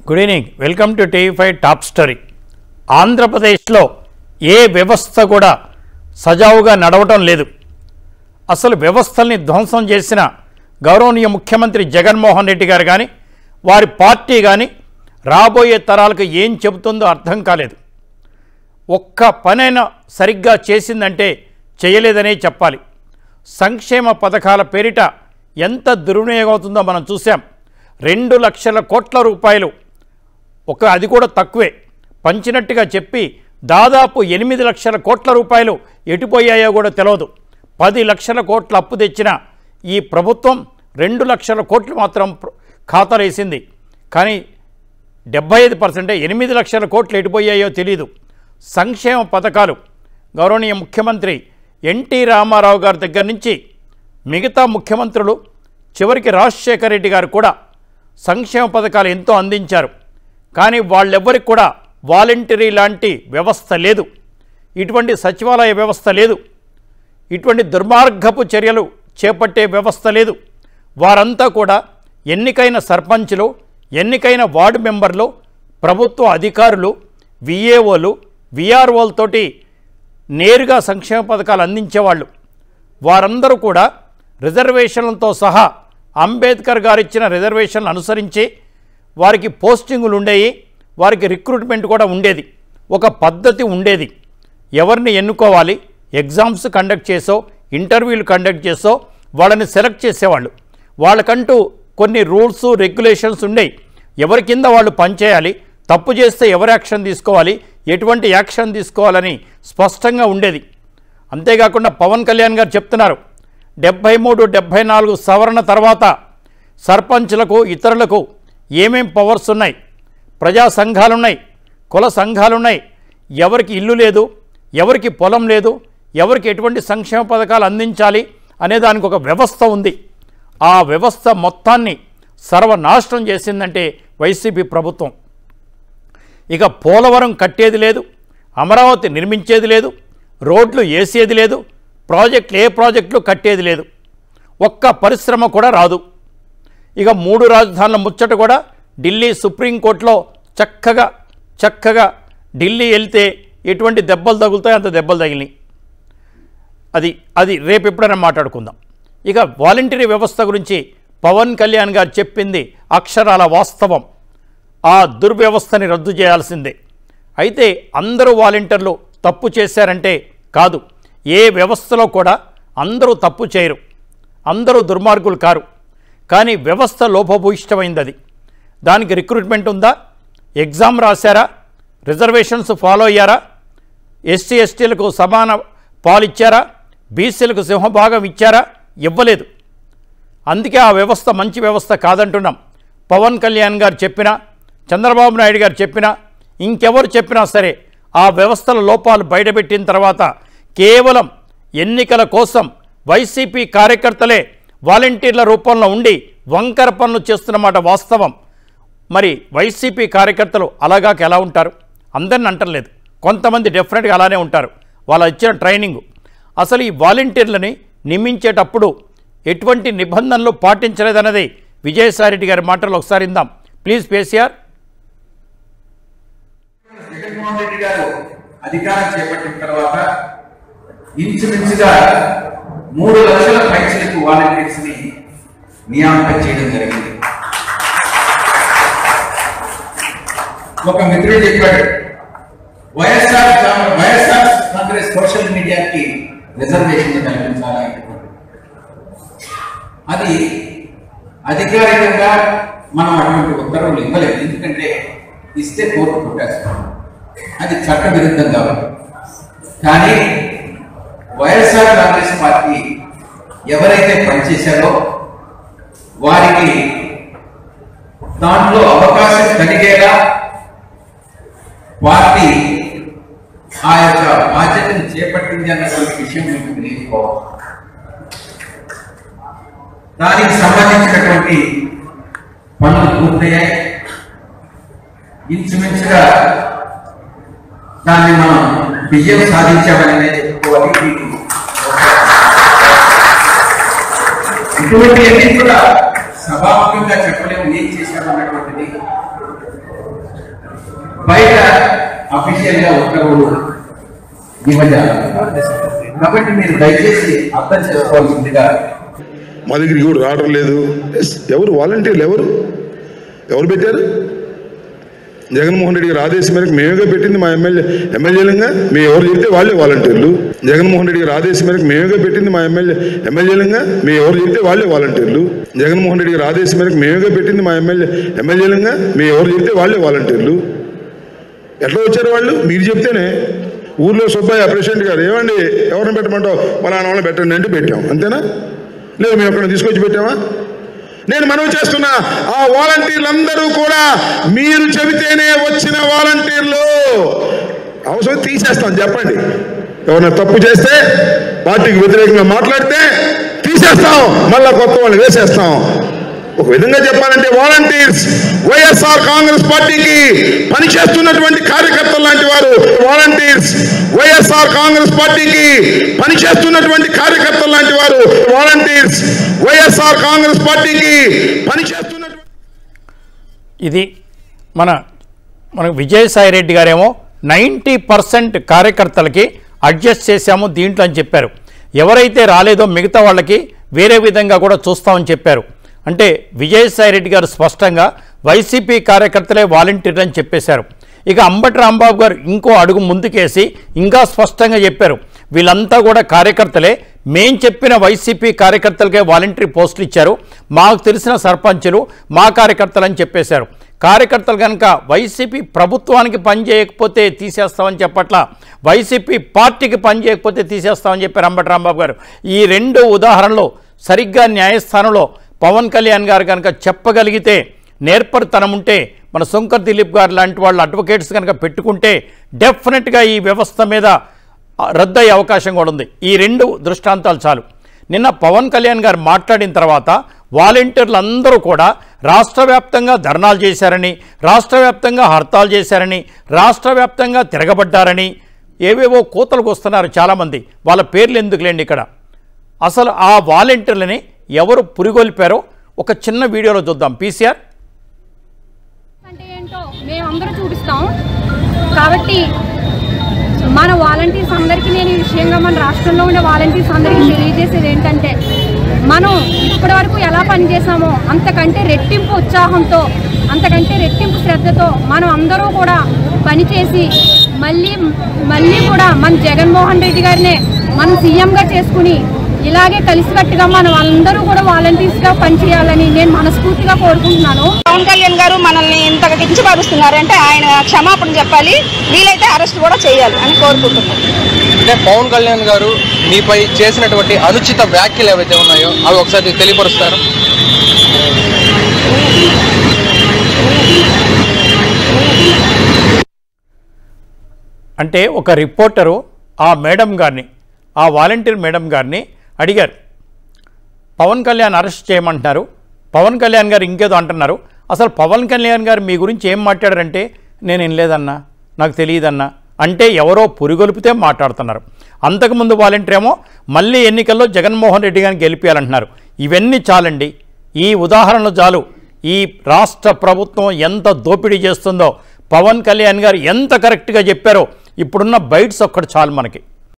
good evening welcome to TV five top story ఆంధ్రప్రదేశ్లో ఏ వ్యవస్థ కూడా సజావుగా నడవటం లేదు అసలు వ్యవస్థల్ని ధ్వంసం చేసిన గౌరవనీయ ముఖ్యమంత్రి జగన్మోహన్ రెడ్డి గారు కానీ వారి పార్టీ కానీ రాబోయే తరాలకు ఏం చెబుతుందో అర్థం కాలేదు ఒక్క పనైనా సరిగ్గా చేసిందంటే చేయలేదనే చెప్పాలి సంక్షేమ పథకాల పేరిట ఎంత దుర్వినియోగం అవుతుందో మనం చూసాం రెండు లక్షల కోట్ల రూపాయలు ఒక అది కూడా తక్కువే పంచినట్టుగా చెప్పి దాదాపు ఎనిమిది లక్షల కోట్ల రూపాయలు ఎటుపోయాయో కూడా తెలియదు పది లక్షల కోట్ల అప్పు తెచ్చిన ఈ ప్రభుత్వం రెండు లక్షల కోట్లు మాత్రం ప్ర- ఖాతాలో వేసింది కానీ డెబ్బై ఐదు పర్సెంటే ఎనిమిది లక్షల కోట్లు ఎటుపోయాయో తెలియదు సంక్షేమ పథకాలు గౌరవనీయ ముఖ్యమంత్రి ఎన్టీ రామారావు గారి దగ్గర నుంచి మిగతా ముఖ్యమంత్రులు చివరికి రాజశేఖర రెడ్డి గారు కూడా సంక్షేమ పథకాలు ఎంతో అందించారు కానీ వాళ్ళెవ్వరికి కూడా వాలంటరీ లాంటి వ్యవస్థ లేదు ఇటువంటి సచివాలయ వ్యవస్థ లేదు ఇటువంటి దుర్మార్గపు చర్యలు చేపట్టే వ్యవస్థ లేదు వారంతా కూడా ఎన్నికైన సర్పంచ్లు ఎన్నికైన వార్డు మెంబర్లు ప్రభుత్వ అధికారులు విఏఓలు విఆర్ఓలతోటి నేరుగా సంక్షేమ పథకాలు అందించేవాళ్ళు వారందరూ కూడా రిజర్వేషన్లతో సహా అంబేద్కర్ గారు ఇచ్చిన రిజర్వేషన్లు అనుసరించి వారికి పోస్టింగులు ఉండేవి వారికి రిక్రూట్మెంట్ కూడా ఉండేది ఒక పద్ధతి ఉండేది ఎవరిని ఎన్నుకోవాలి ఎగ్జామ్స్ కండక్ట్ చేసో ఇంటర్వ్యూలు కండక్ట్ చేసో వాళ్ళని సెలెక్ట్ చేసేవాళ్ళు వాళ్ళకంటూ కొన్ని రూల్స్ రెగ్యులేషన్స్ ఉండేవి ఎవరి కింద వాళ్ళు పనిచేయాలి తప్పు చేస్తే ఎవరు యాక్షన్ తీసుకోవాలి ఎటువంటి యాక్షన్ తీసుకోవాలని స్పష్టంగా ఉండేది అంతేకాకుండా పవన్ కళ్యాణ్ గారు చెప్తున్నారు డెబ్భై మూడు డెబ్భై నాలుగు సవరణ తర్వాత సర్పంచ్లకు ఇతరులకు ఏమేం పవర్స్ ఉన్నాయి ప్రజా సంఘాలున్నాయి కుల సంఘాలున్నాయి ఎవరికి ఇల్లు లేదు ఎవరికి పొలం లేదు ఎవరికి ఎటువంటి సంక్షేమ పథకాలు అందించాలి అనే దానికి ఒక వ్యవస్థ ఉంది ఆ వ్యవస్థ మొత్తాన్ని సర్వనాశనం చేసిందంటే వైసీపీ ప్రభుత్వం ఇక పోలవరం కట్టేది లేదు అమరావతి నిర్మించేది లేదు రోడ్లు వేసేది లేదు ప్రాజెక్టులు ఏ ప్రాజెక్టులు కట్టేది లేదు ఒక్క పరిశ్రమ కూడా రాదు ఇక మూడు రాజధానుల ముచ్చట కూడా ఢిల్లీ సుప్రీంకోర్టులో చక్కగా చక్కగా ఢిల్లీ వెళ్తే ఎటువంటి దెబ్బలు తగులుతాయో అంత దెబ్బలు తగిలినాయి అది అది రేపు ఎప్పుడైనా మాట్లాడుకుందాం ఇక వాలంటరీ వ్యవస్థ గురించి పవన్ కళ్యాణ్ గారు చెప్పింది అక్షరాల వాస్తవం ఆ దుర్వ్యవస్థని రద్దు చేయాల్సిందే అయితే అందరూ వాలంటీర్లు తప్పు చేశారంటే కాదు ఏ వ్యవస్థలో కూడా అందరూ తప్పు చేయరు అందరూ దుర్మార్గులు కారు కానీ వ్యవస్థ లోపభూయిష్టమైంది అది దానికి రిక్రూట్మెంట్ ఉందా ఎగ్జామ్ రాశారా రిజర్వేషన్స్ ఫాలో అయ్యారా ఎస్సీ ఎస్టీలకు సమాన పాలు ఇచ్చారా బీసీలకు సింహభాగం ఇచ్చారా ఇవ్వలేదు అందుకే ఆ వ్యవస్థ మంచి వ్యవస్థ కాదంటున్నాం పవన్ కళ్యాణ్ గారు చెప్పినా చంద్రబాబు నాయుడు గారు చెప్పినా ఇంకెవరు చెప్పినా సరే ఆ వ్యవస్థల లోపాలు బయటపెట్టిన తర్వాత కేవలం ఎన్నికల కోసం వైసీపీ కార్యకర్తలే వాలంటీర్ల రూపంలో ఉండి వంకర పనులు చేస్తున్నమాట వాస్తవం మరి వైసీపీ కార్యకర్తలు అలాగాక ఎలా ఉంటారు అందరిని అంటలేదు కొంతమంది డెఫినెట్గా అలానే ఉంటారు వాళ్ళ ఇచ్చిన ట్రైనింగ్ అసలు ఈ వాలంటీర్లని నియమించేటప్పుడు ఎటువంటి నిబంధనలు పాటించలేదన్నది విజయసాయిరెడ్డి గారి మాటలు ఒకసారి ఇందాం ప్లీజ్ కేసీఆర్ జగన్మోహన్ రెడ్డి గారు అధికారం చేపట్టిన తర్వాత ఇంచుమించుగా మూడు లక్షల పైసలకు వాలంటీర్స్ ని నియామకం చేయడం జరిగింది ఒక మిత్రుడు చెప్పాడు వైఎస్ఆర్ కా- వైఎస్ఆర్ కాంగ్రెస్ సోషల్ మీడియాకి రిజర్వేషన్ కల్పించాలి అది అధికారికంగా మనం అటువంటి ఉత్తర్వులు ఇవ్వలేదు ఎందుకంటే ఇస్తే కోర్టు కొట్టేస్తాం అది చట్ట విరుద్ధం కాబట్టి కానీ వైఎస్ఆర్ కాంగ్రెస్ పార్టీ ఎవరైతే పనిచేశారో వారికి దాంట్లో అవకాశం కలిగేలా పార్టీ ఆ యొక్క బాధ్యతను చేపట్టింది అన్నటువంటి విషయం మీకు తెలియకపోవాలి దానికి సంబంధించినటువంటి పనులు పూర్తయ్యాయి ఇంచుమించుగా దాన్ని మనం విజయం సాధించామని చెప్పుకోవాలి మీకు ఇటువంటి అన్ని కూడా సభాముఖంగా చెప్పలేము ఏం చేశామన్నటువంటిది అఫీషియల్ గా ఉత్తర్వులు ఇవ్వజాలి కాబట్టి మీరు దయచేసి అర్థం చేసుకోవాల్సిందిగా మా దగ్గరికి ఎవరు రావడం లేదు ఎస్, ఎవరు వాలంటీర్లు ఎవరు ఎవరు పెట్టారు జగన్మోహన్ రెడ్డి గారి ఆదేశం మేరకు మేమేగా పెట్టింది మా ఎమ్మెల్యే ఎమ్మెల్యేలుగా మేము ఎవరు చెప్తే వాళ్ళే వాలంటీర్లు జగన్మోహన్ రెడ్డి గారి ఆదేశం మేరకు మేమేగా పెట్టింది మా ఎమ్మెల్యే ఎమ్మెల్యేలుగా మేము ఎవరు చెప్తే వాళ్ళే వాలంటీర్లు జగన్మోహన్ రెడ్డి గారి ఆదేశం మేరకు మేమేగా పెట్టింది మా ఎమ్మెల్యే ఎమ్మెల్యేలుగా మేము ఎవరు చెప్తే వాళ్ళే వాలంటీర్లు ఎట్లా వచ్చారు వాళ్ళు మీరు చెప్తేనే ఊర్లో సుబ్బయ్య ప్రెసిడెంట్ గారు ఏమండి ఎవరిని పెట్టమంటావు మన వాళ్ళని పెట్టండి అంటే పెట్టాం అంతేనా లేదు మేము ఎక్కడ తీసుకొచ్చి పెట్టామా నేను మనవి చేస్తున్నా ఆ వాలంటీర్లందరూ కూడా మీరు చెబితేనే వచ్చిన వాలంటీర్లు అవసరం తీసేస్తాం చెప్పండి ఎవరైనా తప్పు చేస్తే పార్టీకి వ్యతిరేకంగా మాట్లాడితే తీసేస్తాం మళ్ళా కొత్త వాళ్ళు వేసేస్తాం ఒక విధంగా చెప్పాలంటే వాలంటీర్స్ వైఎస్ఆర్ కాంగ్రెస్ పార్టీకి పనిచేస్తున్నటువంటి కార్యకర్తలు లాంటి వారు వాలంటీర్స్ వైఎస్ఆర్ కాంగ్రెస్ పార్టీకి పనిచేస్తున్నటువంటి కార్యకర్తలు లాంటి వారు వాలంటీర్స్ వైఎస్ఆర్ కాంగ్రెస్ పార్టీకి పనిచేస్తున్నటువంటి ఇది మన మన విజయసాయి రెడ్డి గారేమో నైంటీ పర్సెంట్ కార్యకర్తలకి అడ్జస్ట్ చేశాము దీంట్లో అని చెప్పారు ఎవరైతే రాలేదో మిగతా వాళ్ళకి వేరే విధంగా కూడా చూస్తామని చెప్పారు అంటే విజయసాయి రెడ్డి గారు స్పష్టంగా వైసీపీ కార్యకర్తలే వాలంటీర్ అని చెప్పేశారు ఇక అంబటి రాంబాబు గారు ఇంకో అడుగు ముందుకేసి ఇంకా స్పష్టంగా చెప్పారు వీళ్ళంతా కూడా కార్యకర్తలే మేం చెప్పిన వైసీపీ కార్యకర్తలకే వాలంటరీ పోస్టులు ఇచ్చారు మాకు తెలిసిన సర్పంచులు మా కార్యకర్తలు అని చెప్పేశారు కార్యకర్తలు కనుక వైసీపీ ప్రభుత్వానికి పని చేయకపోతే తీసేస్తామని చెప్పట్ల వైసీపీ పార్టీకి పని చేయకపోతే తీసేస్తామని చెప్పారు అంబటి రాంబాబు గారు ఈ రెండు ఉదాహరణలు సరిగ్గా న్యాయస్థానంలో పవన్ కళ్యాణ్ గారు కనుక చెప్పగలిగితే నేర్పరితనం ఉంటే మన శంకర్ దిలీప్ గారు లాంటి వాళ్ళు అడ్వకేట్స్ కనుక పెట్టుకుంటే డెఫినెట్గా ఈ వ్యవస్థ మీద ఆ, రద్దయ్యే అవకాశం కూడా ఉంది ఈ రెండు దృష్టాంతాలు చాలు నిన్న పవన్ కళ్యాణ్ గారు మాట్లాడిన తర్వాత వాలంటీర్లు అందరూ కూడా రాష్ట్ర వ్యాప్తంగా ధర్నాలు చేశారని రాష్ట్ర వ్యాప్తంగా హర్తాలు చేశారని రాష్ట్ర వ్యాప్తంగా తిరగబడ్డారని ఏవేవో కోతలకు వస్తున్నారు చాలామంది వాళ్ళ పేర్లు ఎందుకులేండి ఇక్కడ అసలు ఆ వాలంటీర్లని ఎవరు పురిగొల్పారో ఒక చిన్న వీడియోలో చూద్దాం పీసీఆర్ అంటే ఏంటో మేమందరూ చూపిస్తాం కాబట్టి మన వాలంటీర్స్ అందరికీ నేను ఈ విషయంగా మన రాష్ట్రంలో ఉండే వాలంటీర్స్ అందరికీ తెలియజేసేది ఏంటంటే మనం ఇప్పటి వరకు ఎలా పనిచేసామో అంతకంటే రెట్టింపు ఉత్సాహంతో అంతకంటే రెట్టింపు శ్రద్ధతో మనం అందరూ కూడా పనిచేసి మళ్ళీ మళ్ళీ కూడా మన జగన్మోహన్ రెడ్డి గారినే మనం సీఎంగా చేసుకుని ఇలాగే కలిసికట్టుగా మనం అందరూ కూడా వాలంటీర్స్గా పనిచేయాలని నేను మనస్ఫూర్తిగా కోరుకుంటున్నాను పవన్ కళ్యాణ్ గారు మనల్ని ఇంతగా కించపరుస్తున్నారు అంటే ఆయన క్షమాపణ చెప్పాలి వీలైతే అరెస్ట్ కూడా చేయాలి అని కోరుకుంటున్నాను అంటే పవన్ కళ్యాణ్ గారు మీపై చేసినటువంటి అనుచిత వ్యాఖ్యలు ఏవైతే ఉన్నాయో అవి ఒకసారి తెలియపరుస్తారు అంటే ఒక రిపోర్టరు ఆ మేడం గారిని ఆ వాలంటీర్ మేడం గారిని అడిగారు పవన్ కళ్యాణ్ అరెస్ట్ చేయమంటున్నారు పవన్ కళ్యాణ్ గారు ఇంకేదో అంటున్నారు అసలు పవన్ కళ్యాణ్ గారు మీ గురించి ఏం మాట్లాడారంటే నేను వినలేదన్నా నాకు తెలియదన్నా అంటే ఎవరో పురిగొలిపితే మాట్లాడుతున్నారు అంతకుముందు వాలంటీర్ ఏమో మళ్ళీ ఎన్నికల్లో జగన్మోహన్ రెడ్డి గారిని గెలిపించాలంటున్నారు ఇవన్నీ చాలండి ఈ ఉదాహరణలు చాలు ఈ రాష్ట్ర ప్రభుత్వం ఎంత దోపిడీ చేస్తుందో పవన్ కళ్యాణ్ గారు ఎంత కరెక్ట్గా చెప్పారో ఇప్పుడున్న బైట్స్ ఒక్కటి చాలు మనకి